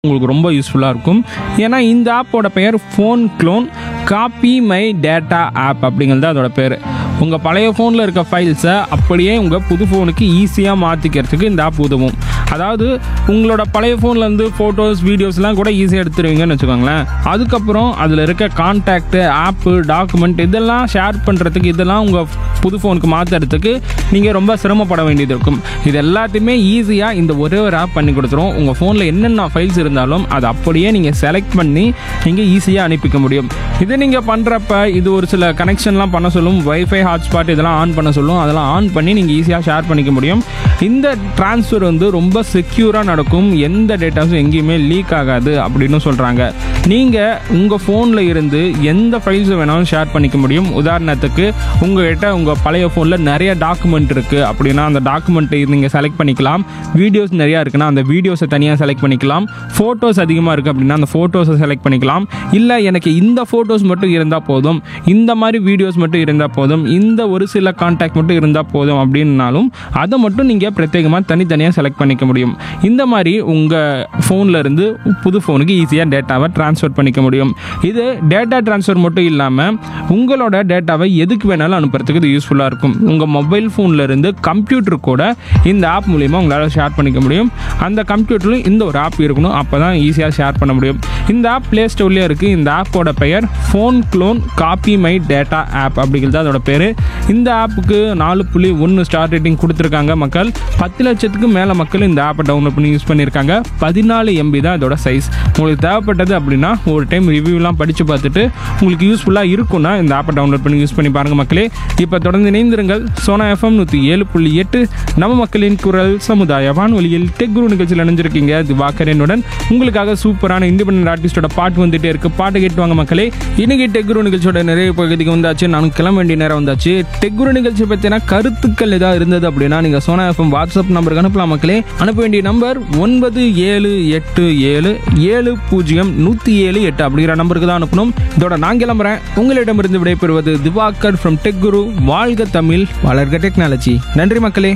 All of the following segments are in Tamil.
உங்களுக்கு ரொம்ப யூஸ்ஃபுல்லாக இருக்கும் ஏன்னா இந்த ஆப்போட பெயர் phone clone copy my data app அப்படிங்கிறது அதோட பேர் உங்கள் பழைய ஃபோனில் இருக்க ஃபைல்ஸை அப்படியே உங்கள் புது ஃபோனுக்கு ஈஸியாக மாற்றிக்கிறதுக்கு இந்த ஆப் உதவும் அதாவது உங்களோட பழைய ஃபோன்லேருந்து ஃபோட்டோஸ் வீடியோஸ்லாம் கூட ஈஸியாக எடுத்துருவீங்கன்னு வச்சுக்கோங்களேன் அதுக்கப்புறம் அதில் இருக்க கான்டாக்ட்டு ஆப்பு டாக்குமெண்ட் இதெல்லாம் ஷேர் பண்ணுறதுக்கு இதெல்லாம் உங்கள் புது ஃபோனுக்கு மாற்றுறதுக்கு நீங்கள் ரொம்ப சிரமப்பட வேண்டியது இருக்கும் இது எல்லாத்தையுமே ஈஸியாக இந்த ஒரே ஒரு ஆப் பண்ணி கொடுத்துரும் உங்கள் ஃபோனில் என்னென்ன ஃபைல்ஸ் இருந்தாலும் அதை அப்படியே நீங்கள் செலக்ட் பண்ணி நீங்கள் ஈஸியாக அனுப்பிக்க முடியும் இதை நீங்கள் பண்ணுறப்ப இது ஒரு சில கனெக்ஷன்லாம் பண்ண சொல்லும் வைஃபை ஹாட்ஸ்பாட் இதெல்லாம் ஆன் பண்ண சொல்லும் அதெல்லாம் ஆன் பண்ணி நீங்கள் ஈஸியாக ஷேர் பண்ணிக்க முடியும் இந்த ட்ரான்ஸ்ஃபர் வந்து ரொம்ப செக்யூராக நடக்கும் எந்த டேட்டாஸும் எங்கேயுமே லீக் ஆகாது அப்படின்னு சொல்கிறாங்க நீங்கள் உங்கள் ஃபோனில் இருந்து எந்த ஃபைல்ஸை வேணாலும் ஷேர் பண்ணிக்க முடியும் உதாரணத்துக்கு உங்கள்கிட்ட உங்கள் பழைய ஃபோனில் நிறைய டாக்குமெண்ட் இருக்குது அப்படின்னா அந்த டாக்குமெண்ட்டை நீங்கள் செலக்ட் பண்ணிக்கலாம் வீடியோஸ் நிறையா இருக்குன்னா அந்த வீடியோஸை தனியாக செலக்ட் பண்ணிக்கலாம் ஃபோட்டோஸ் அதிகமாக இருக்குது அப்படின்னா அந்த ஃபோட்டோஸை செலக்ட் பண்ணிக்கலாம் இல்லை எனக்கு இந்த ஃபோட்டோஸ் மட்டும் இருந்தால் போதும் இந்த மாதிரி வீடியோஸ் மட்டும் இருந்தால் போதும் இந்த ஒரு சில கான்டாக்ட் மட்டும் இருந்தால் போதும் அப்படின்னாலும் அதை மட்டும் நீங்கள் பிரத்யேகமாக தனித்தனியாக செலக்ட் பண்ணிக்க முடியும் இந்த மாதிரி உங்கள் ஃபோனில் இருந்து புது ஃபோனுக்கு ஈஸியாக டேட்டாவை ட்ரான்ஸ்ஃபர் பண்ணிக்க முடியும் இது டேட்டா ட்ரான்ஸ்ஃபர் மட்டும் இல்லாமல் உங்களோட டேட்டாவை எதுக்கு வேணாலும் அனுப்புறதுக்கு இது யூஸ்ஃபுல்லாக இருக்கும் உங்கள் மொபைல் ஃபோனில் இருந்து கம்ப்யூட்டர் கூட இந்த ஆப் மூலிமா உங்களால் ஷேர் பண்ணிக்க முடியும் அந்த கம்ப்யூட்டர்லையும் இந்த ஒரு ஆப் இருக்கணும் அப்போ தான் ஈஸியாக ஷேர் பண்ண முடியும் இந்த ஆப் ப்ளே ஸ்டோர்லேயே இருக்குது இந்த ஆப்போட பெயர் phone clone copy my data app அப்படிங்கிறது அதோட பேர் இந்த ஆப்புக்கு நாலு புள்ளி ஒன்று ஸ்டார் ரேட்டிங் கொடுத்துருக்காங்க மக்கள் பத்து லட்சத்துக்கு மேலே மக்கள் இந்த ஆப்பை டவுன்லோட் பண்ணி யூஸ் பண்ணியிருக்காங்க பதினாலு எம்பி தான் இதோட சைஸ் உங்களுக்கு தேவைப்பட்டது அப்படின்னா ஒரு டைம் ரிவ்யூலாம் படித்து பார்த்துட்டு உங்களுக்கு யூஸ்ஃபுல்லாக இருக்கும்னா இந்த ஆப்பை டவுன்லோட் பண்ணி யூஸ் பண்ணி பாருங்கள் மக்களே இப்போ தொடர்ந்து இணைந்திருங்கள் சோனா எஃப்எம் நூற்றி ஏழு புள்ளி எட்டு நம்ம மக்களின் குரல் சமுதாய வானொலியில் டெக் குரு நிகழ்ச்சியில் இணைஞ்சிருக்கீங்க திவாகரனுடன் உங்களுக்காக சூப்பரான இண்டிபெண்டன்ட் ஆர்டிஸ்டோட பாட்டு வந்துட்டே இருக்கு பாட்டு கேட்டு வாங்க மக்களே இன்னைக்கு டெக் குரு நிகழ்ச்சியோட நிறைய பகுதிக்கு வந்தாச்சு நான் கிளம்ப வேண்டிய நேரம் வந்தாச்சு டெக் குரு நிகழ்ச்சி பற்றின கருத்துக்கள் ஏதாவது இருந்தது அப்படின்னா நீங்கள் சோனா எஃப்எம் வாட்ஸ்அப் நம்பருக்கு அனுப்பலாம் மக்களே அனுப்ப வேண்டிய நம்பர் ஒன்பது ஏழு எட்டு ஏழு ஏழு பூஜ்ஜியம் நூற்றி ஏழு எட்டு அப்படிங்கிற நம்பருக்கு தான் அனுப்பணும் இதோட நான் கிளம்புறேன் உங்களிடமிருந்து விடைபெறுவது திவாகர் ஃப்ரம் டெக் குரு வாழ்க தமிழ் வளர்க டெக்னாலஜி நன்றி மக்களே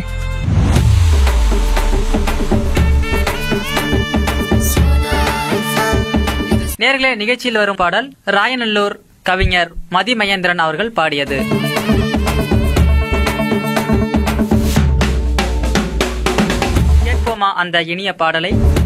நேர்களே நிகழ்ச்சியில் வரும் பாடல் ராயநல்லூர் கவிஞர் மதி மகேந்திரன் அவர்கள் பாடியது கேட்போமா அந்த இனிய பாடலை